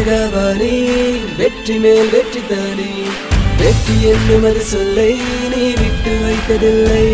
அழகாவானே வெற்றி மேல் வெற்றி தானே வெற்றி என்னும் அது சொல்லை நீ விட்டு வைத்ததில்லை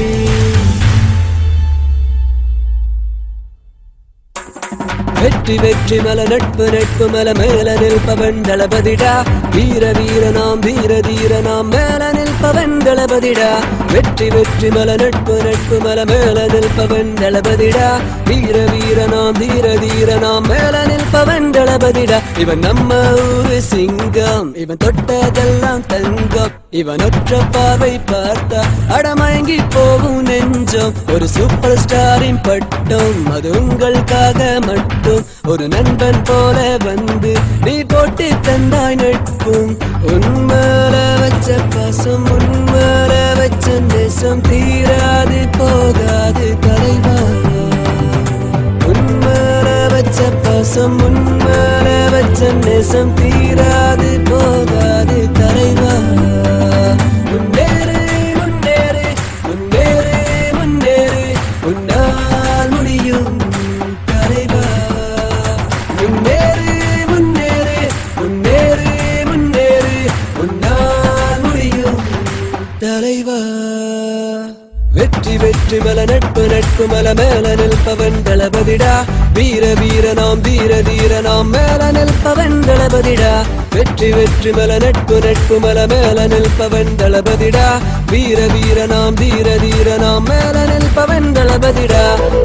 வெற்றி வெற்றி மல நட்பு நட்பு மல மேல நிற்பவன் தளபதிடா வீர வீர நாம் வீர தீர நாம் மேல நிற்பவன் தளபதிடா வெற்றி வெற்றி மல நட்பு நட்பு மல மேல நிற்பவன் தளபதிடா வீர வீர நாம் வீர தீர நாம் மேல நிற்பவன் தளபதிடா இவன் நம்ம ஊரு சிங்கம் இவன் தொட்டதெல்லாம் தங்கம் இவன் ஒற்ற பார்வை பார்த்தா அடமயங்கி போகும் நெஞ்சம் ஒரு சூப்பர் ஸ்டாரின் பட்டம் அது உங்களுக்காக மட்டும் ஒரு நண்பன் போல வந்து நீ போட்டு தந்தாய் நட்பும் உண்மையில வச்ச பாசம் உண்மையில வச்ச நேசம் தீராது போகாது தலைவா உண்மையில வச்ச பாசம் உண்மையில வச்ச நேசம் தீராது போகாது தலைவா முன்னேறு முன்னேறு முன்னேறு முன்னேறு உன்னால் முடியும் தலைவா முன்னேறு முன்னேறு முன்னேறு முன்னேறு உன்னால் முடியும் தலைவா வெற்றி வெற்றி மல நட்பு நட்பு மல மேல நிற்பவன் தளபதிடா வீர வீர நாம் வீர தீர நாம் மேல நிற்பவன் தளபதிடா வெற்றி வெற்றி மல நட்பு நட்பு மல மேல நிற்பவன் தளபதிடா வீர வீர நாம் வீர தீர நாம் மேல நிற்பவன் தளபதிடா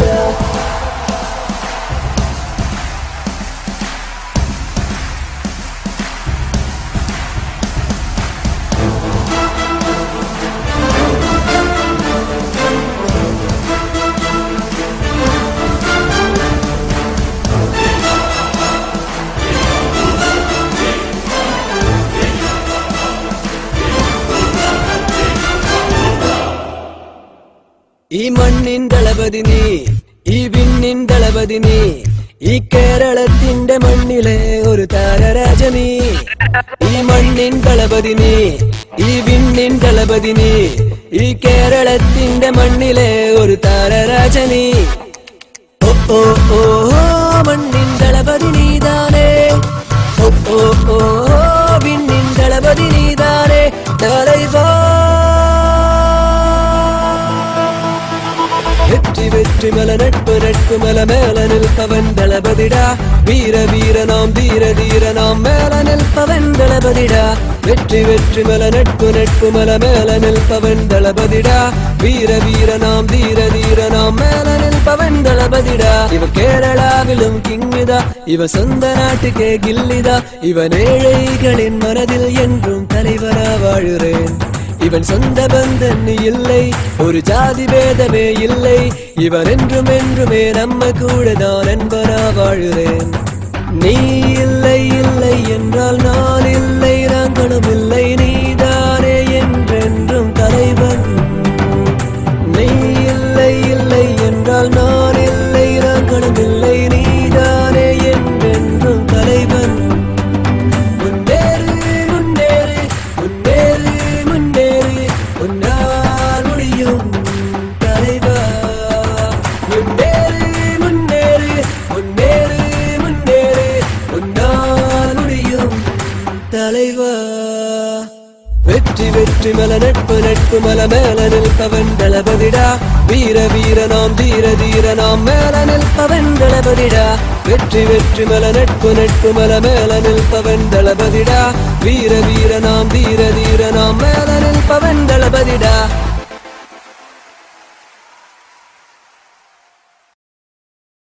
ഈ മണ്ണിൻ ദളപതി നീ ഈ വിണ്ണിൻ ദളപതി നീ ഈ കേരളത്തിന്റെ മണ്ണിലെ ഒരു താരരാജനീ ഈ മണ്ണിൻ ദളപതി നീ ഈ വിണ്ണിൻ ദളപതി നീ ഈ കേരളത്തിന്റെ മണ്ണിലെ ഒരു താരരാജനീ ഓ ഓ ഓ ഓ, മണ്ണിൻ ദളപതി നീതാനേ ഓ ഓ ഓ ഓ, വിണ്ണിൻ ദളപതി നീതാനേ தலைவா வெற்றி வெற்றி மல நட்பு நட்பு மல மேல நிற்பவன் தளபதிடா வீர வீர நாம் வீர தீர நாம் மேல நிற்பவன் தளபதிடா வெற்றி வெற்றி மல நட்பு நட்பு மல மேல நிற்பவன் தளபதிடா வீர வீர நாம் வீர தீர நாம் மேல நிற்பவன் தளபதிடா இவ கேரளாவிலும் கிங்குதா இவ சொந்த நாட்டுக்கே கில்லிதா இவன் ஏழைகளின் மனதில் என்றும் தலைவரா வாழுறேன் இவன் சொந்த பந்தன் இல்லை ஒரு ஜாதி பேதமே இல்லை இவன் என்றும் என்றுமே நம்ம கூட தான் நண்பனா வாழுறேன் நீ இல்லை இல்லை என்றால் நான் இல்லை நாங்களும் இல்லை நீதானே என்றென்றும் தலைவன் நீ இல்லை இல்லை என்றால் நான் இல்லை நாங்களும் இல்லை நீதானே என்றென்றும் தலைவன் முன்னேறு முன்னேறு முன்னேறு முன்னேறு உன்னால் முடியும் தலைவா முன்னேறு முன்னேறு முன்னேறு முன்னேறு உன்னால் முடியும் தலைவா வெற்றி வெற்றி மல நட்பு நட்பு மல மேல நிற்பவன் தளபதிடா வீர வீர நாம் வீர தீர நாம் மேல நிற்பவன் தளபதிடா வெற்றி வெற்றி மல நட்பு நட்பு மல மேல நிற்பவன் தளபதிடா வீர வீர நாம் வீர தீர நாம் மேல நிற்பவன் தளபதிடா